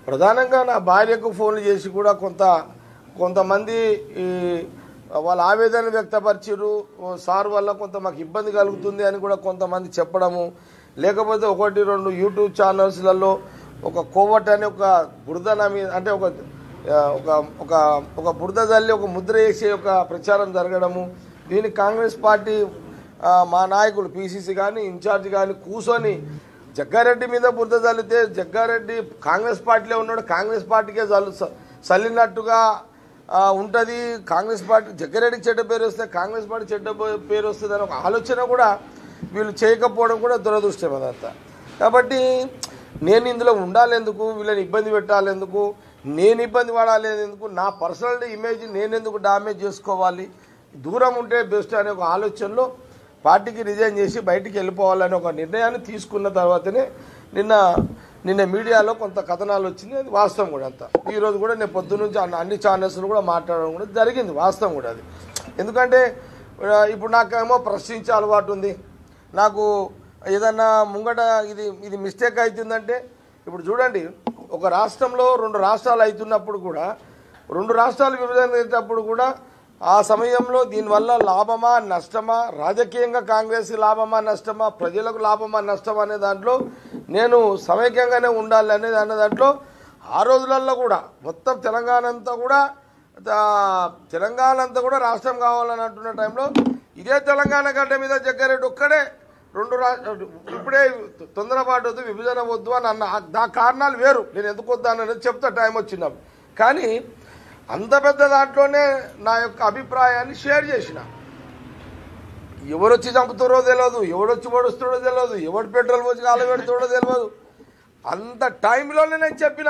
ప్రధానంగా నా భార్యకు ఫోన్లు చేసి కూడా కొంత కొంతమంది ఈ వాళ్ళ ఆవేదన వ్యక్తపరిచారు సార్ వల్ల కొంత మాకు ఇబ్బంది కలుగుతుంది అని కూడా కొంతమంది చెప్పడము లేకపోతే ఒకటి రెండు యూట్యూబ్ ఛానల్స్లలో ఒక కోవట్ అనే ఒక బురద నా మీద అంటే ఒక ఆ, ఒక ఒక ఒక బురద తల్లి ఒక ముద్ర వేసే ఒక ప్రచారం జరగడము దీన్ని కాంగ్రెస్ పార్టీ ఆ, మా నాయకులు పీసీసీ కానీ ఇన్ఛార్జ్ కానీ కూర్చొని జగ్గారెడ్డి మీద బురద చల్లితే జగ్గారెడ్డి కాంగ్రెస్ పార్టీలో ఉన్నాడు కాంగ్రెస్ పార్టీకే చల్లు చల్లినట్టుగా ఉంటుంది కాంగ్రెస్ పార్టీ జగ్గారెడ్డికి చెడ్డ పేరు వస్తే కాంగ్రెస్ పార్టీ చెడ్డ పే- పేరు వస్తుంది అని ఒక ఆలోచన కూడా వీళ్ళు చేయకపోవడం కూడా దురదృష్టం అదంతా కాబట్టి నేను ఇందులో ఉండాలి ఎందుకు వీళ్ళని ఇబ్బంది పెట్టాలి ఎందుకు నేను ఇబ్బంది పడాలి ఎందుకు నా పర్సనల్ ఇమేజ్ నేను ఎందుకు డామేజ్ చేసుకోవాలి దూరం ఉంటే బెస్ట్ అనే ఒక ఆలోచనలో పార్టీకి రిజైన్ చేసి బయటికి వెళ్ళిపోవాలనే ఒక నిర్ణయాన్ని తీసుకున్న తర్వాతనే నిన్న నిన్న మీడియాలో కొంత కథనాలు వచ్చింది అది వాస్తవం కూడా అంతా ఈరోజు కూడా నేను పొద్దు నుంచి అన్ని- అన్ని ఛానల్స్లో కూడా మాట్లాడడం కూడా జరిగింది వాస్తవం కూడా అది ఎందుకంటే ఆ, ఇప్పుడు నాకేమో ప్రశ్నించే అలవాటు ఉంది నాకు ఏదన్నా ముంగట ఇది ఇది మిస్టేక్ అవుతుందంటే ఇప్పుడు చూడండి ఒక రాష్ట్రంలో రెండు రాష్ట్రాలు అవుతున్నప్పుడు కూడా రెండు రాష్ట్రాలు విభజన అయ్యేటప్పుడు కూడా ఆ సమయంలో దీనివల్ల లాభమా నష్టమా రాజకీయంగా కాంగ్రెస్ లాభమా నష్టమా ప్రజలకు లాభమా నష్టమా అనే దాంట్లో నేను సమైక్యంగానే ఉండాలి అనేది అనే దాంట్లో ఆ రోజులలో కూడా మొత్తం తెలంగాణ అంతా కూడా ఆ, తెలంగాణ అంతా కూడా రాష్ట్రం కావాలని అంటున్న టైంలో ఇదే తెలంగాణ గడ్డ మీద జగ్గారెడ్డి ఒక్కడే రెండు రా ఇప్పుడే తొందరపాటు వద్దు విభజన వద్దు అని అన్న ఆ కారణాలు వేరు నేను ఎందుకు వద్దు అనేది చెప్తా టైం వచ్చినప్పుడు కానీ అంత పెద్ద దాంట్లోనే నా యొక్క అభిప్రాయాన్ని షేర్ చేసిన ఎవరు వచ్చి చంపుతారో తెలియదు ఎవడొచ్చి పొడుస్తాడో తెలియదు ఎవడు పెట్రోల్ పోసి కాలు పెడుతాడో తెలియదు అంత టైంలోనే నేను చెప్పిన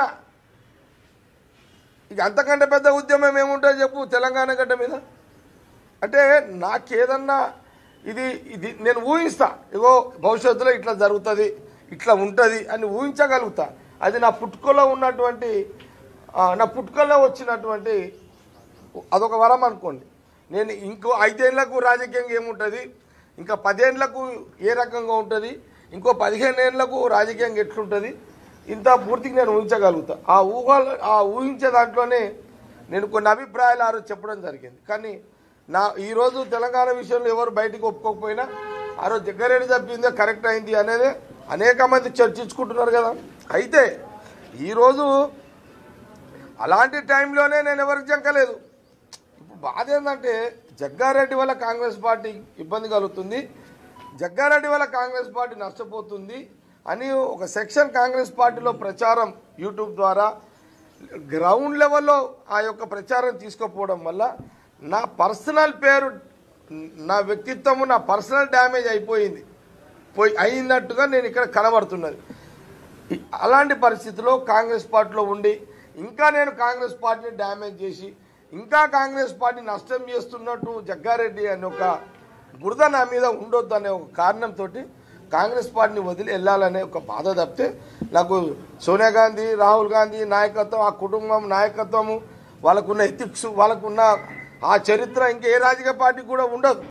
ఇక అంతకంటే పెద్ద ఉద్యమం ఏముంటుందో చెప్పు తెలంగాణ గడ్డ మీద అంటే నాకేదన్నా ఇది ఇది నేను ఊహిస్తా ఇగో భవిష్యత్తులో ఇట్లా జరుగుతుంది ఇట్లా ఉంటుంది అని ఊహించగలుగుతా అది నా పుట్టుకలో ఉన్నటువంటి ఆ, నా పుట్టుకలో వచ్చినటువంటి అదొక వరం అనుకోండి నేను ఇంకో ఐదేళ్లకు రాజకీయంగా ఏముంటుంది ఇంకా పదేళ్లకు ఏ రకంగా ఉంటుంది ఇంకో పదిహేను ఏళ్లకు రాజకీయంగా ఎట్లుంటుంది ఇంత పూర్తిగా నేను ఊహించగలుగుతా ఆ ఊహ ఆ ఊహించే దాంట్లోనే నేను కొన్ని అభిప్రాయాలు ఆ రోజు చెప్పడం జరిగింది కానీ నా ఈరోజు తెలంగాణ విషయంలో ఎవరు బయటికి ఒప్పుకోకపోయినా ఆ రోజు జగ్గారెడ్డి చెప్పిందే కరెక్ట్ అయింది అనేది అనేక మంది చర్చించుకుంటున్నారు కదా అయితే ఈరోజు అలాంటి టైంలోనే నేను ఎవరికి జంకలేదు ఇప్పుడు బాధ ఏంటంటే జగ్గారెడ్డి వల్ల కాంగ్రెస్ పార్టీ ఇబ్బంది కలుగుతుంది జగ్గారెడ్డి వల్ల కాంగ్రెస్ పార్టీ నష్టపోతుంది అని ఒక సెక్షన్ కాంగ్రెస్ పార్టీలో ప్రచారం యూట్యూబ్ ద్వారా గ్రౌండ్ లెవెల్లో ఆ యొక్క ప్రచారం తీసుకుపోవడం వల్ల నా పర్సనల్ పేరు నా వ్యక్తిత్వము నా పర్సనల్ డ్యామేజ్ అయిపోయింది పోయి అయినట్టుగా నేను ఇక్కడ కనబడుతున్నది ఈ- అలాంటి పరిస్థితిలో కాంగ్రెస్ పార్టీలో ఉండి ఇంకా నేను కాంగ్రెస్ పార్టీని డ్యామేజ్ చేసి ఇంకా కాంగ్రెస్ పార్టీ నష్టం చేస్తున్నట్టు జగ్గారెడ్డి అనే ఒక బురద నా మీద ఉండొద్దు అనే ఒక కారణంతో కాంగ్రెస్ పార్టీని వదిలి వెళ్ళాలనే ఒక బాధ తప్పితే నాకు సోనియా గాంధీ రాహుల్ గాంధీ నాయకత్వం ఆ కుటుంబం నాయకత్వము వాళ్ళకున్న ఎథిక్స్ వాళ్ళకున్న ఆ చరిత్ర ఇంకా ఏ రాజకీయ పార్టీ కూడా ఉండదు